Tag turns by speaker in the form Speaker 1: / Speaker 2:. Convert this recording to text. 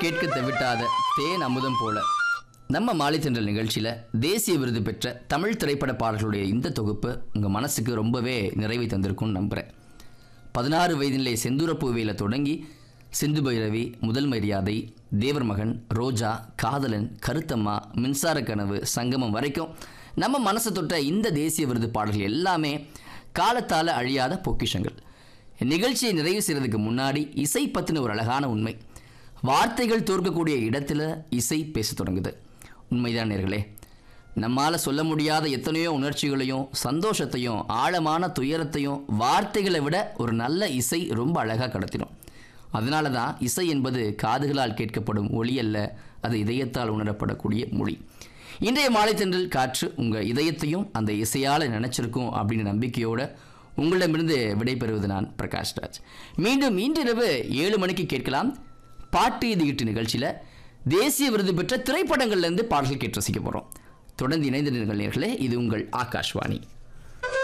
Speaker 1: கேட்க தவிட்டாத தேன் அமுதம் போல நம்ம மாலை தென்றல் நிகழ்ச்சியில் தேசிய விருது பெற்ற தமிழ் திரைப்பட பாடல்களுடைய இந்த தொகுப்பு உங்கள் மனசுக்கு ரொம்பவே நிறைவை தந்திருக்கும்னு நம்புகிறேன் பதினாறு வயதிலே செந்தூரப்பூவையில் தொடங்கி சிந்து பைரவி முதல் மரியாதை தேவர் மகன் ரோஜா காதலன் கருத்தம்மா மின்சார கனவு சங்கமம் வரைக்கும் நம்ம மனசை தொட்ட இந்த தேசிய விருது பாடல்கள் எல்லாமே காலத்தால் அழியாத பொக்கிஷங்கள் நிகழ்ச்சியை நிறைவு செய்கிறதுக்கு முன்னாடி இசை பற்றின ஒரு அழகான உண்மை வார்த்தைகள் தோற்கக்கூடிய இடத்துல இசை பேசத் தொடங்குது உண்மைதான் நேர்களே நம்மால் சொல்ல முடியாத எத்தனையோ உணர்ச்சிகளையும் சந்தோஷத்தையும் ஆழமான துயரத்தையும் வார்த்தைகளை விட ஒரு நல்ல இசை ரொம்ப அழகாக கடத்திடும் அதனால தான் இசை என்பது காதுகளால் கேட்கப்படும் ஒளி அல்ல அது இதயத்தால் உணரப்படக்கூடிய மொழி இன்றைய மாலை தென்றல் காற்று உங்கள் இதயத்தையும் அந்த இசையால் நினச்சிருக்கும் அப்படின்னு நம்பிக்கையோட உங்களிடமிருந்து விடைபெறுவது நான் பிரகாஷ் ராஜ் மீண்டும் இன்றிரவு ஏழு மணிக்கு கேட்கலாம் பாட்டு இது இட்டு நிகழ்ச்சியில் தேசிய விருது பெற்ற திரைப்படங்கள்லேருந்து பாடல்கள் கேட்டு ரசிக்க போகிறோம் தொடர்ந்து இணைந்திருங்கள் நேர்களே இது உங்கள் ஆகாஷ்வாணி